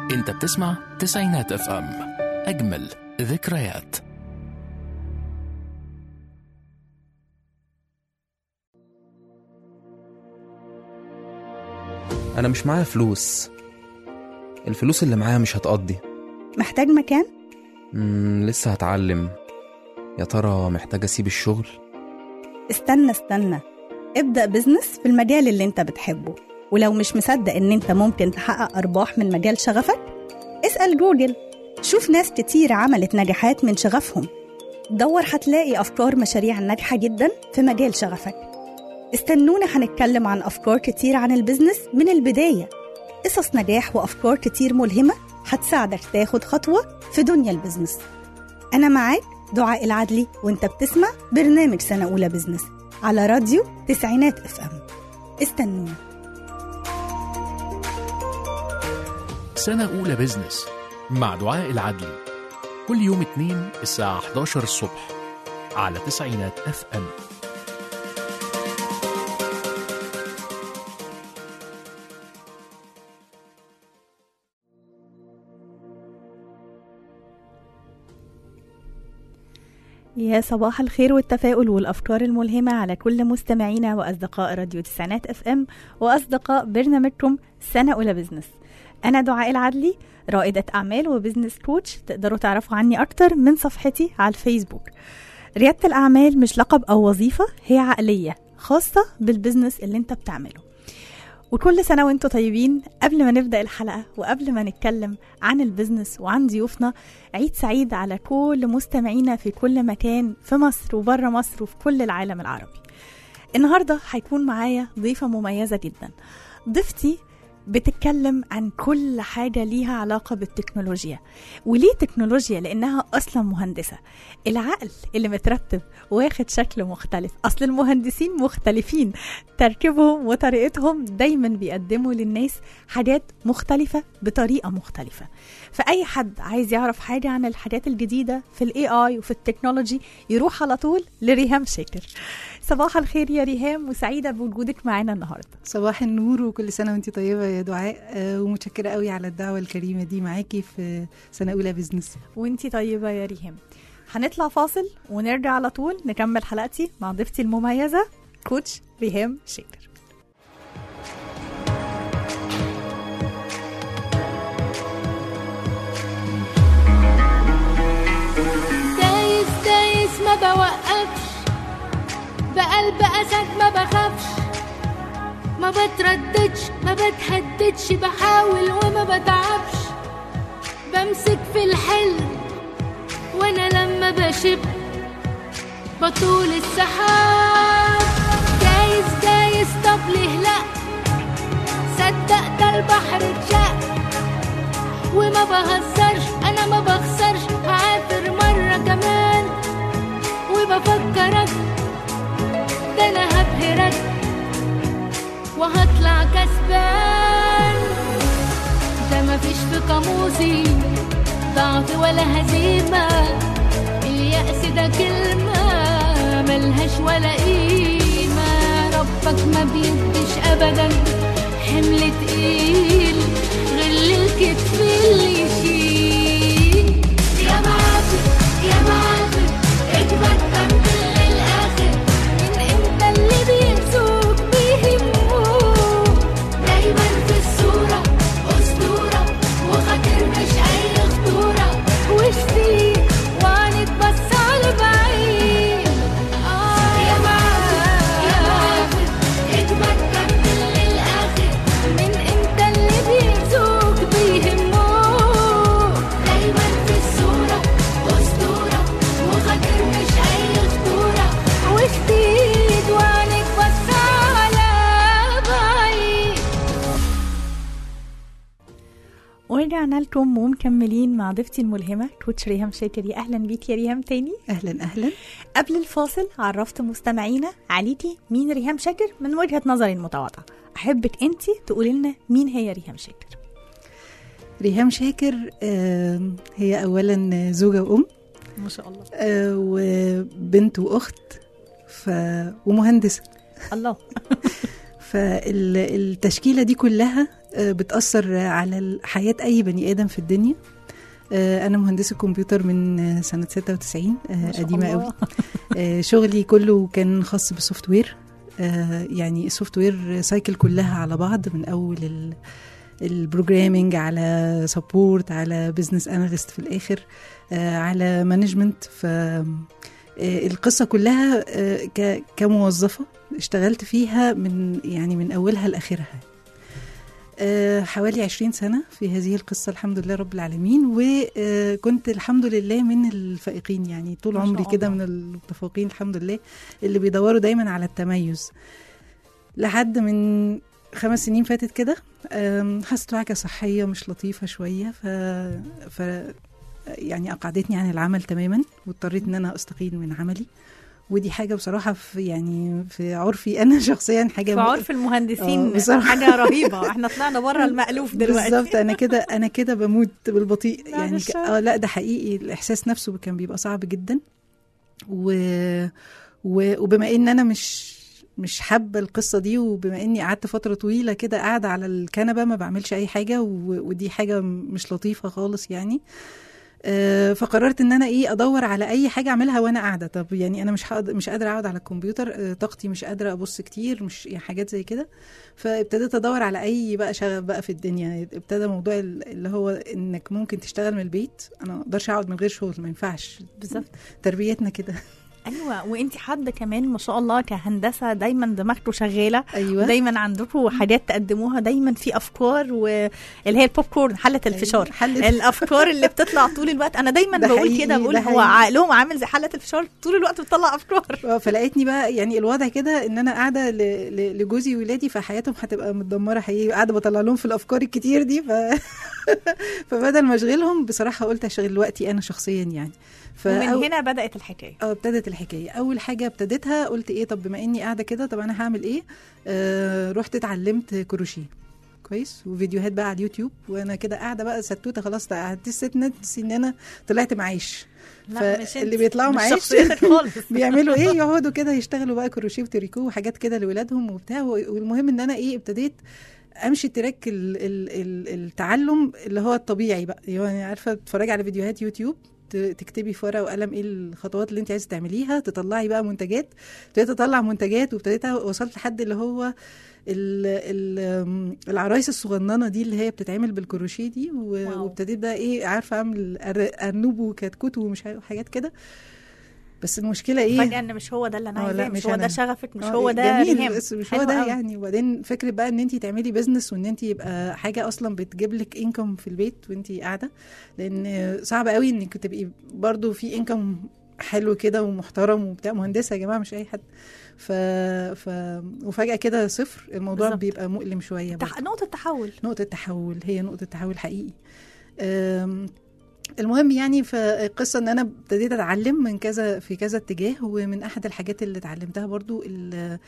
انت بتسمع تسعينات اف ام اجمل ذكريات أنا مش معايا فلوس الفلوس اللي معايا مش هتقضي محتاج مكان؟ مم لسه هتعلم يا ترى محتاج أسيب الشغل استنى استنى ابدأ بزنس في المجال اللي انت بتحبه ولو مش مصدق ان انت ممكن تحقق أرباح من مجال شغفك اسأل جوجل شوف ناس كتير عملت نجاحات من شغفهم دور هتلاقي أفكار مشاريع ناجحة جدا في مجال شغفك استنونا هنتكلم عن أفكار كتير عن البزنس من البداية قصص نجاح وأفكار كتير ملهمة هتساعدك تاخد خطوة في دنيا البزنس أنا معاك دعاء العدلي وانت بتسمع برنامج سنة أولى بزنس على راديو تسعينات اف ام استنونا سنة أولى بزنس مع دعاء العدلي كل يوم اثنين الساعة 11 الصبح على تسعينات اف ام يا صباح الخير والتفاؤل والأفكار الملهمة على كل مستمعينا وأصدقاء راديو تسعينات اف ام وأصدقاء برنامجكم سنة أولى بزنس أنا دعاء العدلي رائدة أعمال وبزنس كوتش تقدروا تعرفوا عني أكتر من صفحتي على الفيسبوك ريادة الأعمال مش لقب أو وظيفة هي عقلية خاصة بالبزنس اللي انت بتعمله وكل سنة وانتم طيبين قبل ما نبدأ الحلقة وقبل ما نتكلم عن البزنس وعن ضيوفنا عيد سعيد على كل مستمعينا في كل مكان في مصر وبره مصر وفي كل العالم العربي النهاردة هيكون معايا ضيفة مميزة جدا ضيفتي بتتكلم عن كل حاجة ليها علاقة بالتكنولوجيا وليه تكنولوجيا؟ لأنها أصلا مهندسة العقل اللي مترتب واخد شكل مختلف أصل المهندسين مختلفين تركيبهم وطريقتهم دايما بيقدموا للناس حاجات مختلفة بطريقة مختلفة فأي حد عايز يعرف حاجة عن الحاجات الجديدة في الاي اي وفي التكنولوجي يروح على طول لريهام شاكر صباح الخير يا ريهام وسعيدة بوجودك معانا النهاردة صباح النور وكل سنة وانت طيبة يا دعاء آه، ومتشكرة قوي على الدعوة الكريمة دي معاكي في سنة أولى بزنس وانتي طيبة يا ريهام هنطلع فاصل ونرجع على طول نكمل حلقتي مع ضيفتي المميزة كوتش ريهام شاكر دايس دايس ما بوقفش بقلب اسد ما بخافش ما بترددش ما بتهددش بحاول وما بتعبش بمسك في الحلم وانا لما بشب بطول السحاب دايس دايس طب ليه لا صدق ده البحر اتشق وما بهزرش انا ما بخسرش هعافر مرة كمان وبفكرك ده انا هبهرك وهطلع كسبان ده مفيش في قاموسي ضعف ولا هزيمة اليأس ده كلمة ملهاش ولا قيمة ربك ما بيديش أبدا حمل تقيل غل الكتف اللي يشيل يا معافر يا معافر اجمد كمل للآخر من انت اللي بينسوك بيهموك دايما في الصورة أسطورة وخاطر مش أي خطورة وشتي وعنك بس على بعيد آه يا معافر يا معافر اجمد كمل للآخر من انت اللي بينسوك بيهموك دايما في الصورة أسطورة وخاطر مش أي خطورة وشتيت وعنك بس على بعيد ورجعنا لكم ومكملين مع ضيفتي الملهمة كوتش ريهام شاكر يا أهلا بيك يا ريهام تاني أهلا أهلا قبل الفاصل عرفت مستمعينا عليكي مين ريهام شاكر من وجهة نظري المتواضعة أحبك أنتي تقولي لنا مين هي ريهام شاكر ريهام شاكر آه، هي أولا زوجة وأم ما شاء الله آه، وبنت وأخت ف... ومهندسة الله فالتشكيلة دي كلها آه، بتأثر على ال- حياة أي بني آدم في الدنيا آه، أنا مهندسة كمبيوتر من آه، سنة 96 آه، ما شاء قديمة الله. قوي آه، شغلي كله كان خاص بالسوفت وير آه، يعني السوفت وير سايكل كلها على بعض من اول ال البروجرامينج على سبورت على بزنس اناليست في الاخر آه، على مانجمنت ف آه، القصه كلها آه، ك- كموظفه اشتغلت فيها من يعني من اولها لاخرها آه، حوالي 20 سنة في هذه القصة الحمد لله رب العالمين وكنت الحمد لله من الفائقين يعني طول ما شاء عمري كده الله. من المتفوقين الحمد لله اللي بيدوروا دايما على التميز لحد من خمس سنين فاتت كده آم، حصلت وعكة صحية مش لطيفة شوية ف... ف يعني أقعدتني عن العمل تماما واضطريت إن أنا أستقيل من عملي ودي حاجة بصراحة في يعني في عرفي أنا شخصيا حاجة في عرف المهندسين آه، بصراحة. حاجه رهيبه احنا طلعنا بره المألوف دلوقتي بالظبط انا كده انا كده بموت بالبطيء بعد يعني ك... الشر. اه لا ده حقيقي الاحساس نفسه كان بيبقى صعب جدا و... و... وبما ان انا مش مش حابه القصه دي وبما اني قعدت فتره طويله كده قاعده على الكنبه ما بعملش اي حاجه و... ودي حاجه مش لطيفه خالص يعني آه، فقررت ان انا ايه ادور على اي حاجه اعملها وانا قاعده طب يعني انا مش هقدر مش قادره اقعد على الكمبيوتر آه، طاقتي مش قادره ابص كتير مش يعني حاجات زي كده فابتديت ادور على اي بقى شغف بقى في الدنيا ابتدى موضوع ال- اللي هو انك ممكن تشتغل من البيت انا ما اقدرش اقعد من غير شغل ما ينفعش بالظبط تربيتنا كده ايوه وانت حد كمان ما شاء الله كهندسه دايما دماغته شغاله ايوه دايما عندكم حاجات تقدموها دايما في افكار واللي هي البوب كورن حله الفشار حل الافكار اللي بتطلع طول الوقت انا دايما ده بقول حقيقي، كده بقول ده هو حقيقي. عقلهم عامل زي حله الفشار طول الوقت بتطلع افكار آه، فلقيتني بقى يعني الوضع كده ان انا قاعده ل- ل- لجوزي وولادي فحياتهم هتبقى متدمره حقيقي قاعده بطلع لهم في الافكار الكتير دي ف... فبدل ما اشغلهم بصراحه قلت اشغل وقتي انا شخصيا يعني ومن فأو... هنا بدات الحكايه اه ابتدت الحكايه اول حاجه ابتديتها قلت ايه طب بما اني قاعده كده طب انا هعمل ايه آه رحت اتعلمت كروشيه كويس وفيديوهات بقى على اليوتيوب وانا كده قاعده بقى ستوته خلاص قعدت ست نفسي ان انا طلعت معيش لا، مش فاللي انت. بيطلعوا مش معاش شخصيتك خالص بيعملوا ايه يقعدوا كده يشتغلوا بقى كروشيه وتريكو وحاجات كده لاولادهم وبتاع والمهم ان انا ايه ابتديت امشي تراك ال ال ال التعلم اللي هو الطبيعي بقى يعني عارفه تتفرجي على فيديوهات يوتيوب ت- تكتبي في ورقه وقلم ايه الخطوات اللي انت عايزه تعمليها تطلعي بقى منتجات ابتديت اطلع منتجات وابتديت وصلت لحد اللي هو ال ال العرايس الصغننه دي اللي هي بتتعمل بالكروشيه دي و- واو. وابتديت بقى ايه عارفه اعمل أر- ارنوب وكتكوت ومش عارف- حاجات كده بس المشكله ايه فجاه ان مش هو ده اللي انا اه، لا، عايزاه مش مش هو أنا. ده شغفك مش آه، هو ده جميل ريهام بس مش هو حلو ده قوي. يعني وبعدين فكره بقى ان انت تعملي بزنس وان انت يبقى حاجه اصلا بتجيب لك انكم في البيت وانت قاعده لان صعب قوي انك تبقي برضو في انكم حلو كده ومحترم وبتاع مهندسه يا جماعه مش اي حد ف... ف... وفجاه كده صفر الموضوع بالظبط. بيبقى مؤلم شويه برضو. تح... نقطه تحول نقطة تحول هي نقطة تحول حقيقي أم، المهم يعني فالقصة ان انا ابتديت اتعلم من كذا في كذا اتجاه ومن احد الحاجات اللي اتعلمتها برضو ال-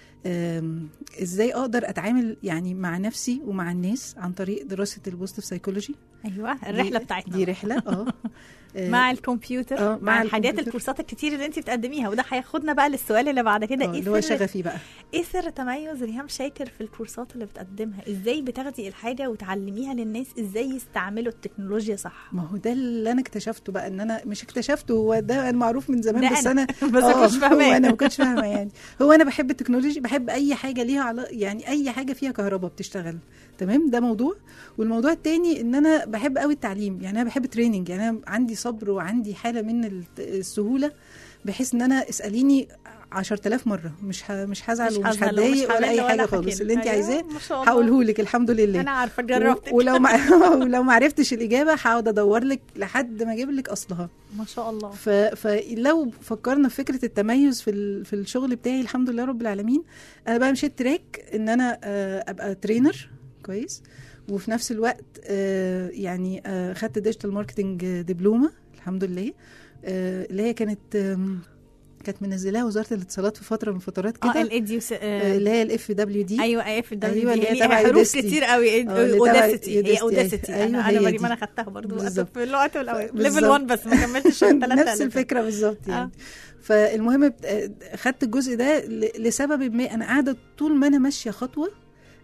أم، ازاي اقدر اتعامل يعني مع نفسي ومع الناس عن طريق دراسة البوستيف سايكولوجي ايوه الرحله دي- بتاعتنا دي رحلة اه آه، مع الكمبيوتر اه، مع, مع الحاجات الكمبيوتر. الكورسات الكتير اللي انت بتقدميها وده هياخدنا بقى للسؤال اللي بعد كده اه، ايه اللي هو سر شغفي بقى ايه سر تميز ريهام شاكر في الكورسات اللي بتقدمها ازاي بتاخدي الحاجه وتعلميها للناس ازاي يستعملوا التكنولوجيا صح ما هو ده اللي انا اكتشفته بقى ان انا مش اكتشفته هو ده معروف من زمان ده بس أنا. انا بس اه، مش فاهماه هو انا ما كنتش فاهمه يعني هو انا بحب التكنولوجي بحب اي حاجه ليها علا يعني اي حاجه فيها كهرباء بتشتغل تمام ده موضوع والموضوع التاني ان انا بحب قوي التعليم يعني انا بحب تريننج يعني انا عندي صبر وعندي حاله من الت- السهوله بحيث ان انا اساليني 10000 مره مش ه... مش هزعل ومش هزعل ومش هتضايق ولا اي همل حاجه هحكي خالص لك. اللي انت أيوة، عايزاه ما شاء الله. هقوله لك الحمد لله انا عارفه جربت و- ولو ما ولو ما عرفتش الاجابه هقعد ادور لك لحد ما اجيب لك اصلها ما شاء الله ف... فلو فكرنا في فكره التميز في ال... في الشغل بتاعي الحمد لله رب العالمين انا بقى مشيت تراك ان انا آه، ابقى ترينر كويس وفي نفس الوقت آه، يعني آه، خدت ديجيتال ماركتنج دبلومه الحمد لله آه، اللي هي كانت آم، كانت منزلاها وزاره الاتصالات في فتره من الفترات اه كده الايديوس آه، اللي هي الاف دبليو دي ايوه اف الدبليو أيوة، دي اللي هي ليها تبع حروف يودستي. كتير قوي اه، اللي تبع اوداسيتي هي يودستي. اوداسيتي أيوة، انا هي انا دي. مريم انا خدتها برضو بالظبط. في الوقت الاول ليفل بالظبط. 1 بس ما كملتش الثلاث نفس الفكره بالظبط يعني آه. فالمهم بت- خدت الجزء ده ل- لسبب ما انا قاعده طول ما انا ماشيه خطوه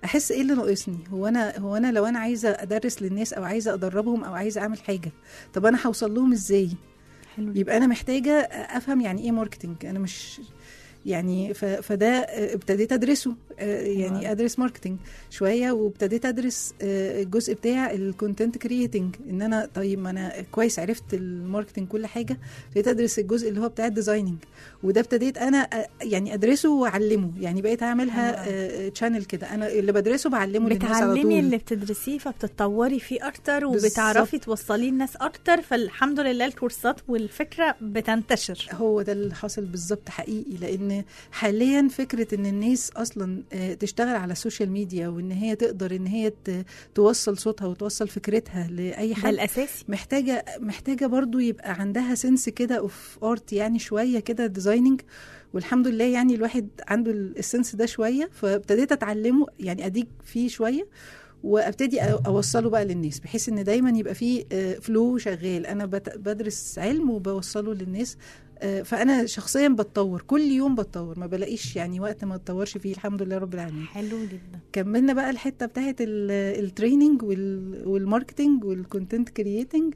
احس ايه اللي ناقصني هو انا هو انا لو انا عايزه ادرس للناس او عايزه ادربهم او عايزه اعمل حاجه طب انا هوصل لهم ازاي حلو يبقى انا محتاجه افهم يعني ايه ماركتنج انا مش يعني ف- فده ابتديت ادرسه آه، يعني ادرس ماركتنج شويه وابتديت ادرس آه، الجزء بتاع الكونتنت كرييتنج ان انا طيب ما انا كويس عرفت الماركتنج كل حاجه ابتديت ادرس الجزء اللي هو بتاع الديزايننج وده ابتديت انا آه، يعني ادرسه واعلمه يعني بقيت اعملها تشانل كده انا اللي بدرسه بعلمه للناس على بتعلمي طول اللي بتدرسيه فبتتطوري فيه اكتر بالظبط. وبتعرفي توصليه للناس اكتر فالحمد لله الكورسات والفكره بتنتشر هو ده اللي حاصل بالظبط حقيقي لان حاليا فكره ان الناس اصلا آه، تشتغل على السوشيال ميديا وان هي تقدر ان هي ت- توصل صوتها وتوصل فكرتها لاي ده حد الاساسي محتاجه محتاجه برضو يبقى عندها سنس كده اوف ارت يعني شويه كده ديزايننج والحمد لله يعني الواحد عنده ال- السنس ده شويه فابتديت اتعلمه يعني اديك فيه شويه وابتدي أ- اوصله بقى للناس بحيث ان دايما يبقى فيه فلو شغال انا بت- بدرس علم وبوصله للناس آه، فانا شخصيا بتطور كل يوم بتطور ما بلاقيش يعني وقت ما اتطورش فيه الحمد لله رب العالمين حلو جدا كملنا بقى الحته بتاعت ال- التريننج وال- والماركتنج والكونتنت كرييتنج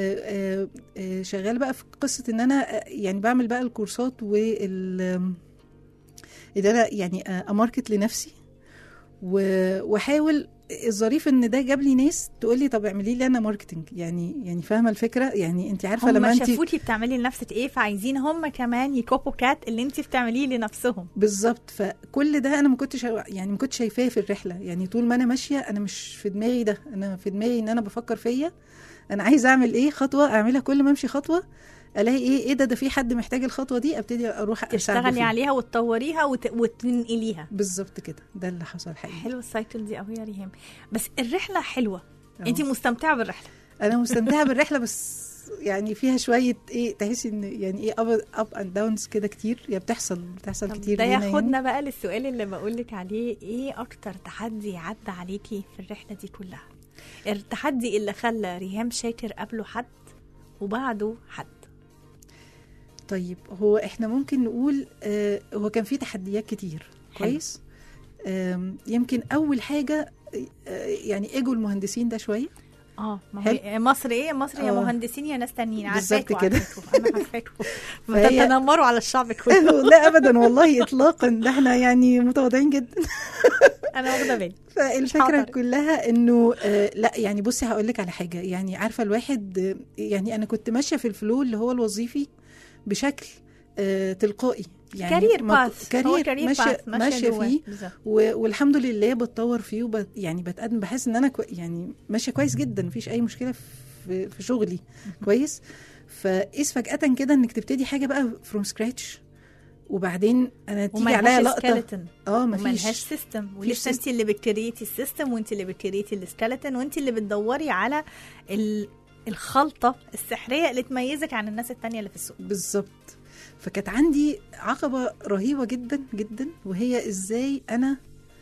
شغال بقى في قصه ان انا آه، يعني بعمل بقى الكورسات وال اللي انا يعني آه، اماركت لنفسي و- واحاول الظريف ان ده جاب لي ناس تقول لي طب اعملي لي انا ماركتنج يعني يعني فاهمه الفكره يعني انت عارفه لما هم انت شافوكي بتعملي لنفسك ايه فعايزين هم كمان يكوبوا كات اللي انت بتعمليه لنفسهم بالظبط فكل ده انا ما كنتش يعني ما كنتش شايفاه في الرحله يعني طول ما انا ماشيه انا مش في دماغي ده انا في دماغي ان انا بفكر فيا انا عايزه اعمل ايه خطوه اعملها كل ما امشي خطوه الاقي ايه ايه ده ده في حد محتاج الخطوه دي ابتدي اروح اساعده تشتغلي فيه. عليها وتطوريها وت... وتنقليها بالظبط كده ده اللي حصل حقيقي حلو السايكل دي قوي يا ريهام بس الرحله حلوه أهو. انت مستمتعه بالرحله انا مستمتعه بالرحله بس يعني فيها شويه ايه تحسي ان يعني ايه اب اب اند داونز كده كتير يا بتحصل بتحصل طب كتير ده لينا ياخدنا بقى للسؤال اللي بقول لك عليه ايه اكتر تحدي عدى عليكي في الرحله دي كلها التحدي اللي خلى ريهام شاكر قبله حد وبعده حد طيب هو احنا ممكن نقول آه هو كان في تحديات كتير حلو. كويس آم، يمكن اول حاجه آه يعني ايجو المهندسين ده شويه اه ما حلو. هو مصر ايه مصر يا آه. مهندسين يا ناس تانيين بالظبط عارفاكوا كده. عارفاكوا، انا عارفاكوا فهي- بتتنمروا على الشعب كله لا ابدا والله اطلاقا ده احنا يعني متواضعين جدا انا واخده بالي فالفكره حاضر. كلها انه آه لا يعني بصي هقول لك على حاجه يعني عارفه الواحد آه، يعني انا كنت ماشيه في الفلو اللي هو الوظيفي بشكل آه تلقائي يعني كارير ما- باث كارير, كارير ماشيه باث ماشيه جواه. فيه بالظبط. و- والحمد لله بتطور فيه وب... يعني بتقدم بحس ان انا كو... يعني ماشيه كويس جدا مفيش اي مشكله في, في شغلي كويس فاذ فجاه كده انك تبتدي حاجه بقى فروم سكراتش وبعدين انا تيجي عليا وملهاش لقطه سكيلتون اه وملهاش مفيش سيستم فيش ولسه انت اللي بتكريتي السيستم وانت اللي بتكريتي السكeleton وانت اللي بتدوري على ال- الخلطه السحريه اللي تميزك عن الناس التانية اللي في السوق بالظبط فكانت عندي عقبة رهيبة جدا جدا وهي ازاي انا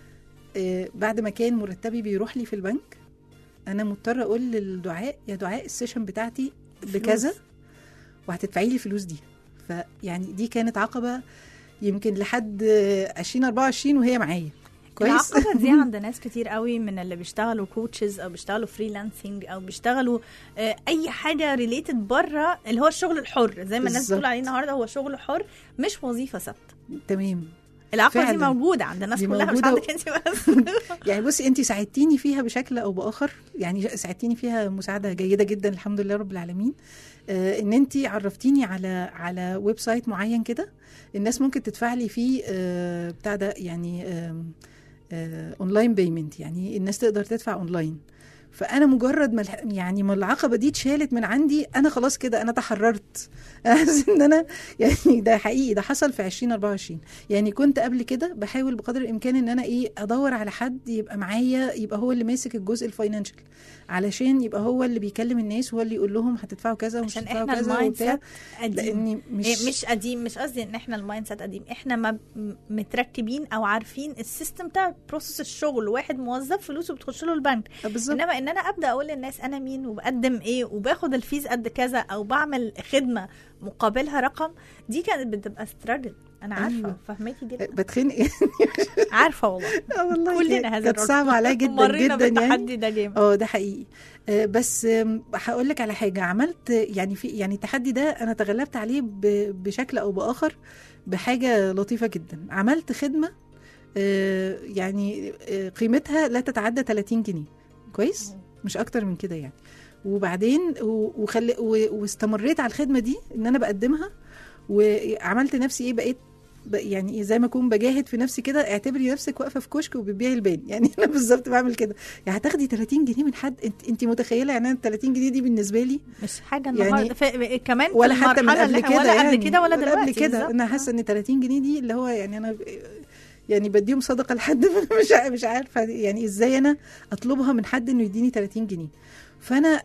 آه، بعد ما كان مرتبي بيروح لي في البنك انا مضطرة اقول للدعاء يا دعاء السيشن بتاعتي بكذا وهتدفعي لي الفلوس دي فيعني دي كانت عقبة يمكن لحد آه، 2024 وهي معايا كويس العقبه دي عند ناس كتير قوي من اللي بيشتغلوا كوتشز او بيشتغلوا فريلانسنج او بيشتغلوا آه، اي حاجه ريليتد بره اللي هو الشغل الحر زي ما الناس بالظبط. بتقول عليه النهارده هو شغل حر مش وظيفه ثابته تمام العقبه دي فعلاً. موجوده عند الناس دي كلها مش موجودة عندك انت بس يعني بصي انت ساعدتيني فيها بشكل او باخر يعني ساعدتيني فيها مساعده جيده جدا الحمد لله رب العالمين آه ان انت عرفتيني على على ويب سايت معين كده الناس ممكن تدفع لي فيه آه بتاع ده يعني آم، آه اونلاين بيمنت يعني الناس تقدر تدفع اونلاين فانا مجرد ما الح- يعني ما العقبه دي اتشالت من عندي انا خلاص كده انا تحررت انا حاسه ان انا يعني ده حقيقي ده حصل في 2024 يعني كنت قبل كده بحاول بقدر الامكان ان انا ايه ادور على حد يبقى معايا يبقى هو اللي ماسك الجزء الفاينانشال علشان يبقى هو اللي بيكلم الناس هو اللي يقول لهم هتدفعوا كذا ومش عشان هتدفعوا احنا كذا المايند وبتاع سيت قديم لاني مش, مش مش قديم مش قصدي ان احنا المايند سيت قديم احنا ما م- متركبين او عارفين السيستم بتاع بروسيس الشغل واحد موظف فلوسه بتخش له البنك آه، بالظبط انما ان انا ابدا اقول للناس انا مين وبقدم ايه وباخد الفيز قد كذا او بعمل خدمه مقابلها رقم دي كانت بتبقى ستراجل انا عارفه أيوة. فهماكي جدا بتخنق عارفه والله اه والله كلنا هذا كانت الرجل. صعبه عليا جدا مرينا جدا يعني بالتحدي ده جامد اه ده حقيقي آه، بس هقول لك على حاجه عملت يعني في يعني التحدي ده انا تغلبت عليه ب- بشكل او باخر بحاجه لطيفه جدا عملت خدمه آه، يعني آه، قيمتها لا تتعدى 30 جنيه كويس مش اكتر من كده يعني وبعدين و- وخل... و- واستمريت على الخدمه دي ان انا بقدمها وعملت نفسي ايه بقيت ب- يعني إيه زي ما اكون بجاهد في نفسي كده اعتبري نفسك واقفه في كشك وبتبيعي البان يعني انا بالظبط بعمل كده يعني هتاخدي 30 جنيه من حد انت انت متخيله يعني انا 30 جنيه دي بالنسبه لي مش حاجه يعني النهارده في كمان في ولا حتى من المرحلة قبل اللي إحنا- كده ولا يعني قبل كده ولا دلوقتي قبل كده بالظبط. انا حاسه ان 30 جنيه دي اللي هو يعني انا يعني بديهم صدقه لحد مش ع- مش عارفه يعني ازاي انا اطلبها من حد انه يديني 30 جنيه فانا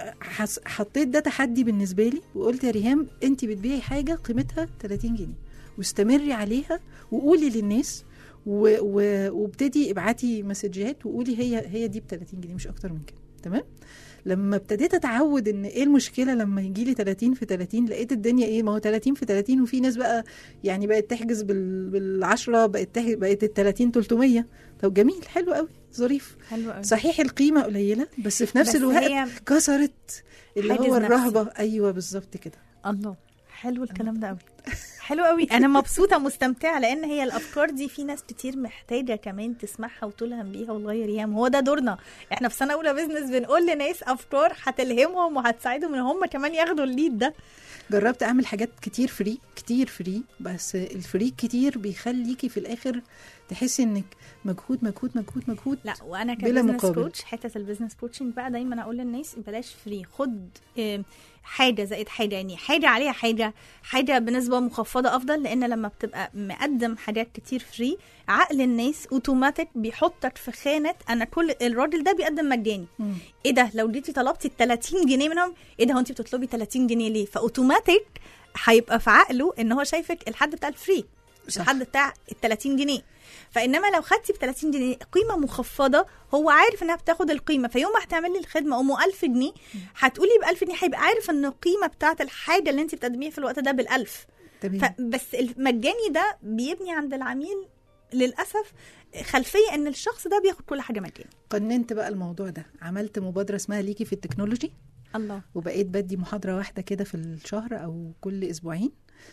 حس- حطيت ده تحدي بالنسبه لي وقلت يا ريهام انت بتبيعي حاجه قيمتها 30 جنيه واستمري عليها وقولي للناس و... و... وابتدي ابعتي مسجات وقولي هي هي دي ب 30 جنيه مش اكتر من كده تمام لما ابتديت اتعود ان ايه المشكله لما يجي لي 30 في 30 لقيت الدنيا ايه ما هو 30 في 30 وفي ناس بقى يعني بقت تحجز بال بالعشرة بقت تح... بقت ال 30 300 طب جميل حلو قوي ظريف حلو قوي صحيح القيمه قليله بس في نفس بس الوقت هي كسرت اللي حاجز هو نفسي. الرهبه ايوه بالظبط كده الله حلو الكلام ده قوي حلو قوي انا مبسوطه مستمتعه لان هي الافكار دي في ناس كتير محتاجه كمان تسمعها وتلهم بيها وتغير ايام هو ده دورنا احنا في سنه اولى بيزنس بنقول لناس افكار هتلهمهم وهتساعدهم ان هم كمان ياخدوا الليد ده جربت اعمل حاجات كتير فري كتير فري بس الفري كتير بيخليكي في الاخر تحسي انك مجهود مجهود مجهود مجهود لا وانا بلا كبزنس مقابل. كوتش حته البيزنس كوتشنج بقى دايما اقول للناس بلاش فري خد آم، حاجه زائد حاجه يعني حاجه عليها حاجه حاجه بنسبه مخفضه افضل لان لما بتبقى مقدم حاجات كتير فري عقل الناس اوتوماتيك بيحطك في خانه انا كل الراجل ده بيقدم مجاني مم. ايه ده لو جيتي طلبتي ال 30 جنيه منهم ايه ده هو انت بتطلبي 30 جنيه ليه فاوتوماتيك هيبقى في عقله ان هو شايفك الحد بتاع الفري مش صح. الحد بتاع ال 30 جنيه فانما لو خدتي ب 30 جنيه قيمه مخفضه هو عارف انها بتاخد القيمه فيوم ما هتعمل لي الخدمه ام 1000 جنيه هتقولي ب 1000 جنيه هيبقى عارف ان القيمه بتاعت الحاجه اللي انت بتقدميها في الوقت ده بال 1000 تمام بس المجاني ده بيبني عند العميل للاسف خلفيه ان الشخص ده بياخد كل حاجه مجاني قننت بقى الموضوع ده عملت مبادره اسمها ليكي في التكنولوجي الله وبقيت بدي محاضره واحده كده في الشهر او كل اسبوعين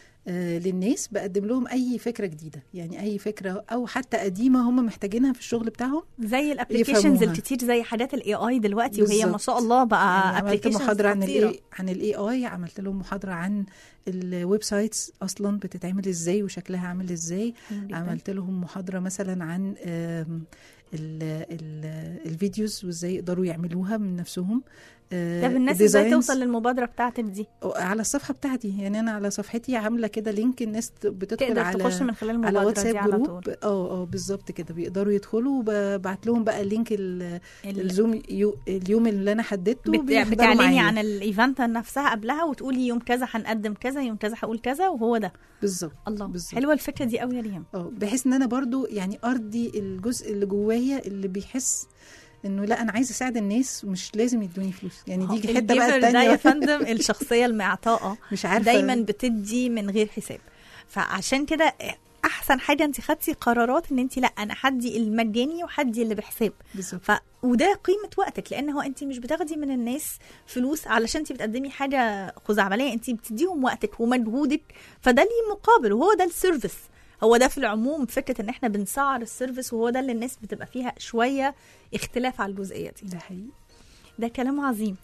آه للناس بقدم لهم اي فكره جديده يعني اي فكره او حتى قديمه هم محتاجينها في الشغل بتاعهم زي الابلكيشنز يفهموها. الكتير زي حاجات الاي اي دلوقتي وهي ما بالظبط. شاء الله بقى يعني عملت applications محاضره عن خطيرة. الاي عن الاي اي عملت لهم محاضره عن الويب سايتس اصلا بتتعمل ازاي وشكلها عامل ازاي حلو جداً. عملت لهم محاضره مثلا عن آم، ال ال الفيديوز وازاي يقدروا يعملوها من نفسهم آه، طب الناس ازاي designs. توصل للمبادره بتاعتك دي على الصفحه بتاعتي يعني انا على صفحتي عامله كده لينك الناس بتدخل تقدر على تخش من خلال على المبادره واتساب دي على جروب طول اه اه بالظبط كده بيقدروا يدخلوا وببعت لهم بقى اللينك ال- ال- الزوم يو اليوم اللي انا حددته بت- بيحضروا بتعلني معايا. عن الايفنت نفسها قبلها وتقولي يوم كذا هنقدم كذا يوم كذا هقول كذا وهو ده بالظبط الله بالظبط. حلوه الفكره دي قوي يا ريم اه بحيث ان انا برضو يعني ارضي الجزء اللي جوايا اللي بيحس انه لا انا عايزه اساعد الناس ومش لازم يدوني فلوس يعني دي الحته بقى الجيفر ده يا التانية فندم الشخصيه المعطاءه مش عارفه دايما بتدي من غير حساب فعشان كده احسن حاجه انت خدتي قرارات ان انت لا انا هدي المجاني وهدي اللي بحساب بالظبط ف وده قيمه وقتك لان هو انت مش بتاخدي من الناس فلوس علشان انت بتقدمي حاجه خزعبليه انت بتديهم وقتك ومجهودك فده ليه مقابل وهو ده السيرفيس هو ده في العموم فكره ان احنا بنسعر السيرفيس وهو ده اللي الناس بتبقى فيها شويه اختلاف على الجزئيه دي ده حقيقي ده كلام عظيم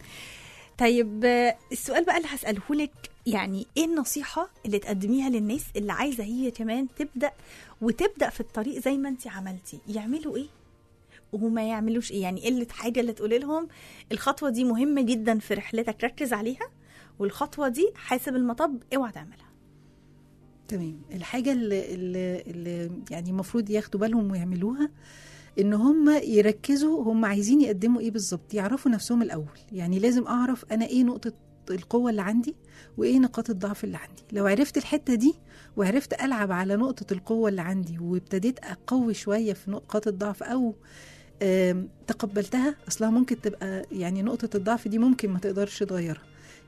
طيب آه، السؤال بقى اللي هسأله لك يعني ايه النصيحة اللي تقدميها للناس اللي عايزة هي كمان تبدأ وتبدأ في الطريق زي ما انت عملتي يعملوا ايه وما يعملوش ايه يعني ايه الحاجة اللي تقولي لهم الخطوة دي مهمة جدا في رحلتك ركز عليها والخطوة دي حاسب المطب اوعى تعملها تمام الحاجة اللي, اللي, اللي يعني المفروض ياخدوا بالهم ويعملوها ان هم يركزوا هم عايزين يقدموا ايه بالظبط يعرفوا نفسهم الاول يعني لازم اعرف انا ايه نقطة القوة اللي عندي وايه نقاط الضعف اللي عندي لو عرفت الحتة دي وعرفت العب على نقطة القوة اللي عندي وابتديت اقوي شوية في نقاط الضعف او آم، تقبلتها اصلها ممكن تبقى يعني نقطة الضعف دي ممكن ما تقدرش تغيرها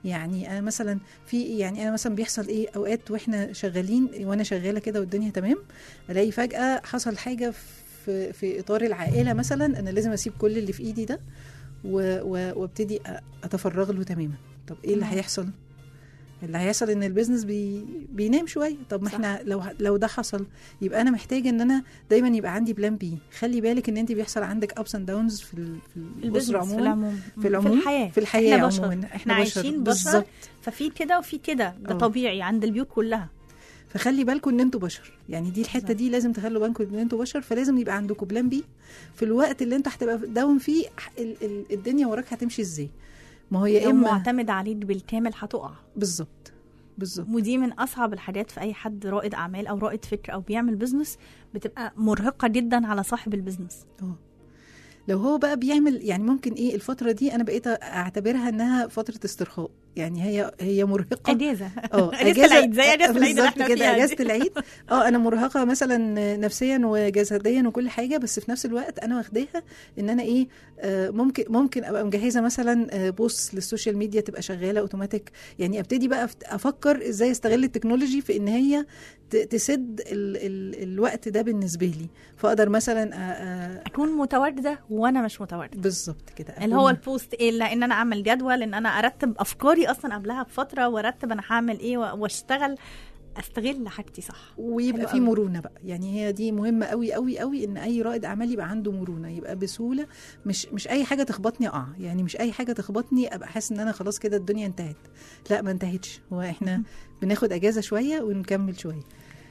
يعني انا مثلا في يعني انا مثلا بيحصل ايه اوقات واحنا شغالين وانا شغاله كده والدنيا تمام الاقي فجاه حصل حاجه في في اطار العائله مثلا انا لازم اسيب كل اللي في ايدي ده و- و- وابتدي أ- اتفرغ له تماما طب ايه اللي مم. هيحصل اللي هيحصل ان البيزنس بي بينام شويه طب ما صح. احنا لو لو ده حصل يبقى انا محتاجه ان انا دايما يبقى عندي بلان بي خلي بالك ان انت بيحصل عندك ابس اند داونز في ال- في البيزنس الاسره في عموما العموم في العموم في الحياه في الحياه احنا بشر. عموما احنا عايشين بشر بالظبط ففي كده وفي كده ده اه. طبيعي عند البيوت كلها فخلي بالكم ان انتوا بشر يعني دي الحته بالظبط. دي لازم تخلوا بالكم ان انتوا بشر فلازم يبقى عندكم بلان بي في الوقت اللي انت هتبقى داون فيه ال- ال- الدنيا وراك هتمشي ازاي ما هو يا لو اما معتمد عليه بالكامل هتقع بالظبط بالظبط ودي من اصعب الحاجات في اي حد رائد اعمال او رائد فكر او بيعمل بزنس بتبقى مرهقه جدا على صاحب البزنس اه لو هو بقى بيعمل يعني ممكن ايه الفتره دي انا بقيت اعتبرها انها فتره استرخاء يعني هي هي مرهقه اجازه اه اجازه العيد زي اجازه العيد اللي بالظبط احنا كده فيها اجازه دي. العيد اه انا مرهقه مثلا نفسيا وجسديا وكل حاجه بس في نفس الوقت انا واخداها ان انا ايه آه ممكن ممكن ابقى مجهزه مثلا آه بوست للسوشيال ميديا تبقى شغاله اوتوماتيك يعني ابتدي بقى أفت- افكر ازاي استغل التكنولوجي في ان هي ت- تسد ال ال الوقت ده بالنسبه لي فاقدر مثلا آه آه اكون متواجده وانا مش متواجده بالظبط كده اللي هو أكون- البوست ايه لا ان انا اعمل جدول ان انا ارتب افكاري اصلا قبلها بفتره وارتب انا هعمل ايه و- واشتغل استغل حاجتي صح ويبقى حلو في قوي. مرونه بقى يعني هي دي مهمه قوي قوي قوي ان اي رائد اعمال يبقى عنده مرونه يبقى بسهوله مش مش اي حاجه تخبطني اقع يعني مش اي حاجه تخبطني ابقى حاسس ان انا خلاص كده الدنيا انتهت لا ما انتهتش هو احنا بناخد اجازه شويه ونكمل شويه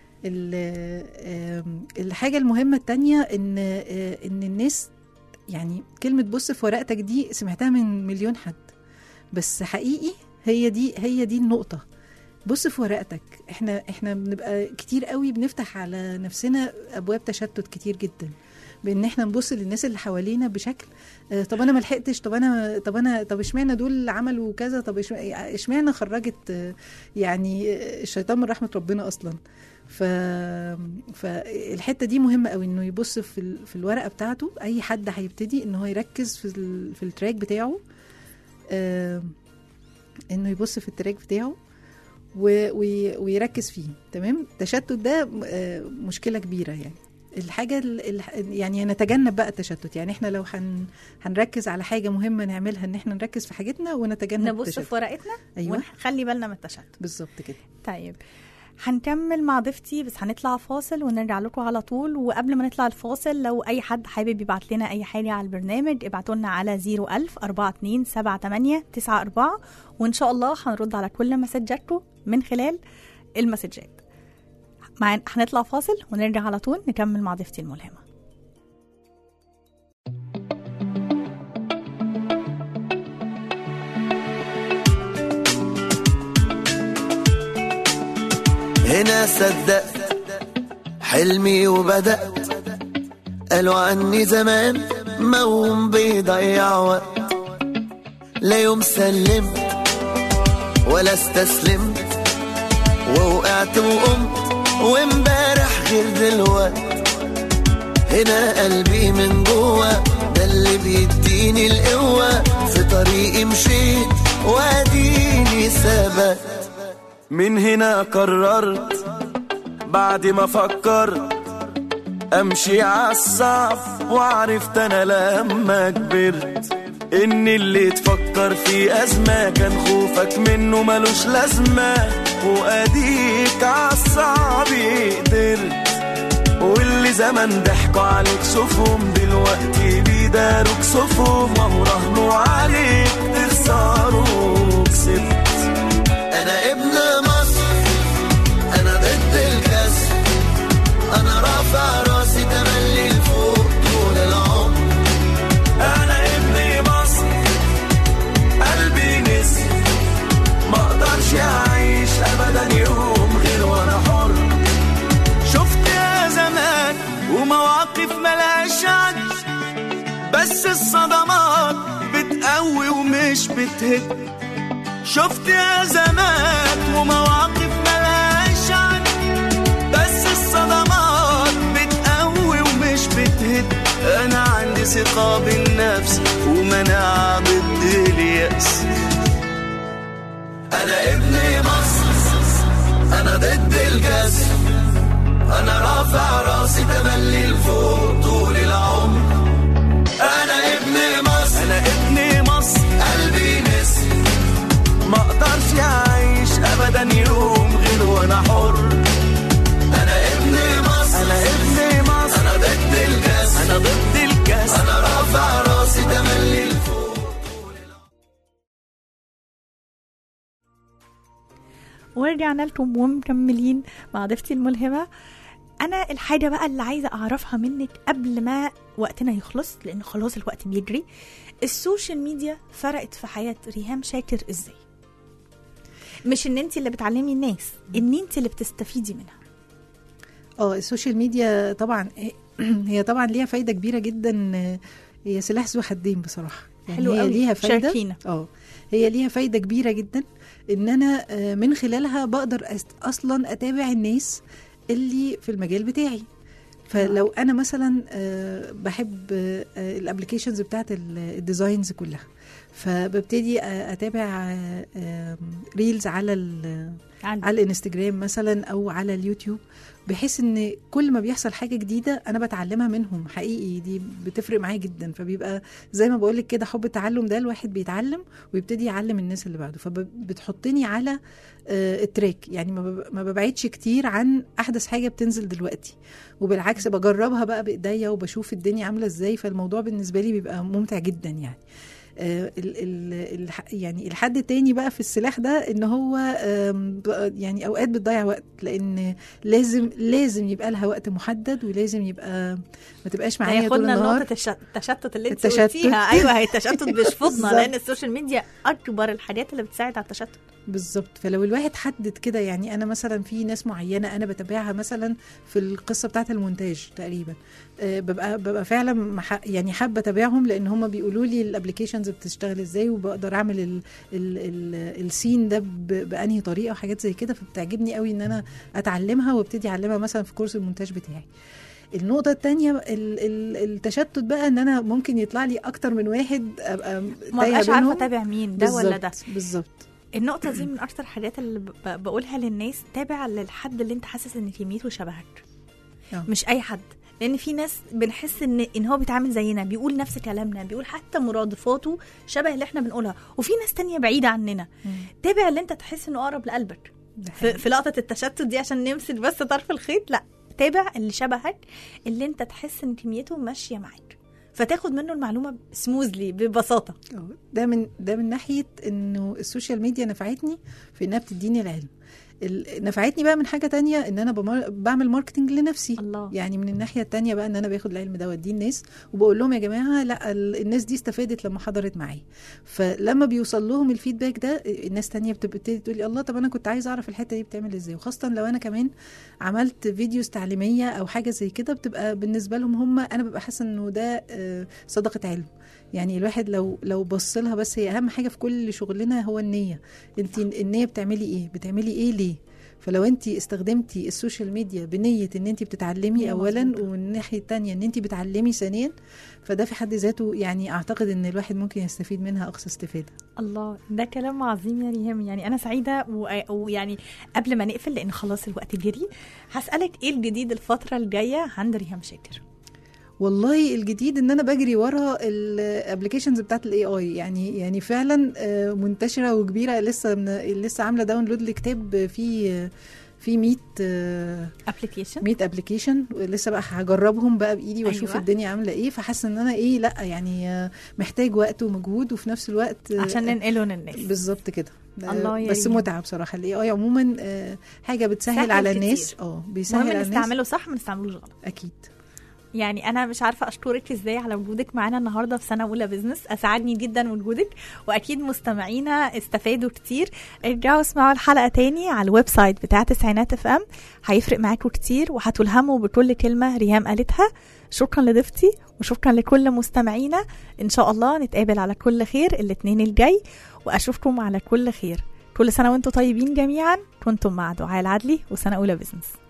ال- آم، الحاجه المهمه التانية ان آه، ان الناس يعني كلمه بص في ورقتك دي سمعتها من مليون حد بس حقيقي هي دي هي دي النقطه بص في ورقتك احنا احنا بنبقى كتير قوي بنفتح على نفسنا ابواب تشتت كتير جدا بان احنا نبص للناس اللي حوالينا بشكل آه، طب انا ما لحقتش طب انا طب انا طب اشمعنى دول عملوا كذا طب إشم- اشمعنى خرجت آه، يعني آه، الشيطان من رحمه ربنا اصلا ف فالحته دي مهمه قوي انه يبص في ال... في الورقه بتاعته اي حد هيبتدي ان هو يركز في ال... في التراك بتاعه آه... انه يبص في التراك بتاعه و... وي... ويركز فيه تمام التشتت ده آه، مشكله كبيره يعني الحاجه ال... ال- يعني نتجنب بقى التشتت يعني احنا لو هن... هنركز على حاجه مهمه نعملها ان احنا نركز في حاجتنا ونتجنب نبص التشتت في ورقتنا ايوه ونخلي بالنا من التشتت بالظبط كده طيب هنكمل مع ضيفتي بس هنطلع فاصل ونرجع لكم على طول وقبل ما نطلع الفاصل لو اي حد حابب يبعت لنا اي حاجه على البرنامج ابعتوا لنا على 01000 42 78 94 وان شاء الله هنرد على كل مسجاتكم من خلال المسجات مع هنطلع فاصل ونرجع على طول نكمل مع ضيفتي الملهمه هنا صدقت حلمي وبدأت قالوا عني زمان موم بيضيع وقت لا يوم سلمت ولا استسلمت ووقعت وقمت وامبارح غير دلوقت هنا قلبي من جوه ده اللي بيديني القوة في طريقي مشيت واديني ثبت من هنا قررت بعد ما فكرت امشي عالصعب وعرفت انا لما كبرت ان اللي تفكر في ازمه كان خوفك منه ملوش لازمه واديك عالصعب قدرت واللي زمان ضحكوا عليك شوفهم دلوقتي بيداروك صفهم وهو راهنوا عليك تخسروا كسبت انا ابن مصر انا ضد الكسر انا رافع راسي تملي لفوق طول العمر انا ابن مصر قلبي نسر ما اقدرش اعيش ابدا يوم غير وانا حر شفت يا زمان ومواقف ملهاش عد بس الصدمات بتقوي ومش بتهد شفت يا زمان ومواقف ملهاش عد بس الصدمات بتقوي ومش بتهد انا عندي ثقة بالنفس ومناعة ضد اليأس انا ابن مصر انا ضد الكسر انا رافع راسي تملي لفوق طول العمر انا ابن مصر انا ابن مصر قلبي نسر ما اقدرش اعيش ابدا يوم غير وانا حر انا ابن مصر انا ابن مصر انا ضد الكاس انا ضد الكاس انا رافع راسي تملي لفوق ورجعنا لكم ومكملين مع ضيفتي الملهمة أنا الحاجة بقى اللي عايزة أعرفها منك قبل ما وقتنا يخلص لأن خلاص الوقت بيجري السوشيال ميديا فرقت في حياة ريهام شاكر إزاي؟ مش إن أنت اللي بتعلمي الناس إن أنت اللي بتستفيدي منها اه السوشيال ميديا طبعا هي طبعا ليها فايده كبيره جدا هي سلاح ذو حدين بصراحه حلو هي قوي. ليها فايده شاركينا. اه هي ليها فايده كبيره جدا ان انا آه، من خلالها بقدر أست- اصلا اتابع الناس اللي في المجال بتاعي فلو انا مثلا آه، بحب الابلكيشنز بتاعت ال- الديزاينز كلها فببتدي آه، اتابع ريلز على ال- عندي. على الانستجرام مثلا او على اليوتيوب بحيث ان كل ما بيحصل حاجه جديده انا بتعلمها منهم حقيقي دي بتفرق معايا جدا فبيبقى زي ما بقولك كده حب التعلم ده الواحد بيتعلم ويبتدي يعلم الناس اللي بعده فبتحطني على آه، التراك يعني ما بب- ما ببعدش كتير عن احدث حاجه بتنزل دلوقتي وبالعكس بجربها بقى بايديا وبشوف الدنيا عامله ازاي فالموضوع بالنسبه لي بيبقى ممتع جدا يعني آه، ال ال الح- يعني الحد التاني بقى في السلاح ده ان هو آم، بقى- يعني اوقات بتضيع وقت لان لازم لازم يبقى لها وقت محدد ولازم يبقى ما تبقاش معايا طول هياخدنا النهار نقطة الش- التشتت اللي انت التشتت. قلتيها ايوه هي التشتت بيشفطنا بالظبط. لان السوشيال ميديا اكبر الحاجات اللي بتساعد على التشتت بالظبط فلو الواحد حدد كده يعني انا مثلا في ناس معينه انا بتابعها مثلا في القصه بتاعه المونتاج تقريبا أه ببقى ببقى فعلا مح- يعني حابه اتابعهم لان هم بيقولوا لي الابلكيشنز بتشتغل ازاي وبقدر اعمل ال ال ال السين ده ب- بانهي طريقه وحاجات زي كده فبتعجبني قوي ان انا اتعلمها وابتدي اعلمها مثلا في كورس المونتاج بتاعي النقطة التانية ال- ال- التشتت بقى ان انا ممكن يطلع لي اكتر من واحد ابقى ما تايهة بقاش عارفه بينهم. اتابع مين ده ولا ده بالظبط- بالظبط النقطة دي من أكتر الحاجات اللي ب- بقولها للناس تابع للحد اللي أنت حاسس إن كميته شبهك آه. مش أي حد لأن في ناس بنحس إن إن هو بيتعامل زينا بيقول نفس كلامنا بيقول حتى مرادفاته شبه اللي إحنا بنقولها وفي ناس تانية بعيدة عننا تابع اللي أنت تحس إنه أقرب لقلبك ده في, في لقطة التشتت دي عشان نمسك بس طرف الخيط لا تابع اللي شبهك اللي أنت تحس إن كميته ماشية معاك فتاخد منه المعلومة سموزلي ببساطة أه، ده من ده من ناحيه انه السوشيال ميديا نفعتني في انها بتديني العلم ال- نفعتني بقى من حاجه تانية ان انا بمار- بعمل ماركتنج لنفسي الله. يعني من الناحيه التانية بقى ان انا باخد العلم ده واديه الناس وبقول لهم يا جماعه لا ال- الناس دي استفادت لما حضرت معايا فلما بيوصل لهم الفيدباك ده الناس تانية بتبتدي تقول لي الله طب انا كنت عايزه اعرف الحته دي بتعمل ازاي وخاصه لو انا كمان عملت فيديوز تعليميه او حاجه زي كده بتبقى بالنسبه لهم هم انا ببقى حاسه انه ده آه، صدقه علم يعني الواحد لو لو بص لها بس هي اهم حاجه في كل شغلنا هو النيه انت النيه بتعملي ايه بتعملي ايه ليه فلو انت استخدمتي السوشيال ميديا بنيه ان انت بتتعلمي نية اولا مظبوطة. ومن الناحيه الثانيه ان انت بتعلمي ثانيا فده في حد ذاته يعني اعتقد ان الواحد ممكن يستفيد منها اقصى استفاده الله ده كلام عظيم يا ريهام يعني انا سعيده و- ويعني قبل ما نقفل لان خلاص الوقت جري هسالك ايه الجديد الفتره الجايه عند ريهام شاكر والله الجديد ان انا بجري ورا الابلكيشنز بتاعت الاي اي يعني يعني فعلا آه، منتشره وكبيره لسه من لسه عامله داونلود لكتاب فيه في 100 آه، ابلكيشن 100 ابلكيشن لسه بقى هجربهم بقى بايدي واشوف أيوة. أيوة. الدنيا عامله ايه فحاسه ان انا ايه لا يعني آه، محتاج وقت ومجهود وفي نفس الوقت آه، عشان ننقله للناس بالظبط كده آه، الله يا بس ريم. متعه بصراحه الاي اي عموما آه، حاجه بتسهل سهل على كتير. الناس اه بيسهل المهم على الناس نستعمله صح ما نستعملوش غلط اكيد يعني انا مش عارفه اشكرك ازاي على وجودك معانا النهارده في سنه اولى بزنس اسعدني جدا وجودك واكيد مستمعينا استفادوا كتير ارجعوا اسمعوا الحلقه تاني على الويب سايت بتاع تسعينات اف ام هيفرق معاكم كتير وهتلهموا بكل كلمه ريهام قالتها شكرا لضيفتي وشكرا لكل مستمعينا ان شاء الله نتقابل على كل خير الاثنين الجاي واشوفكم على كل خير كل سنه وانتم طيبين جميعا كنتم مع دعاء العدلي وسنه اولى بزنس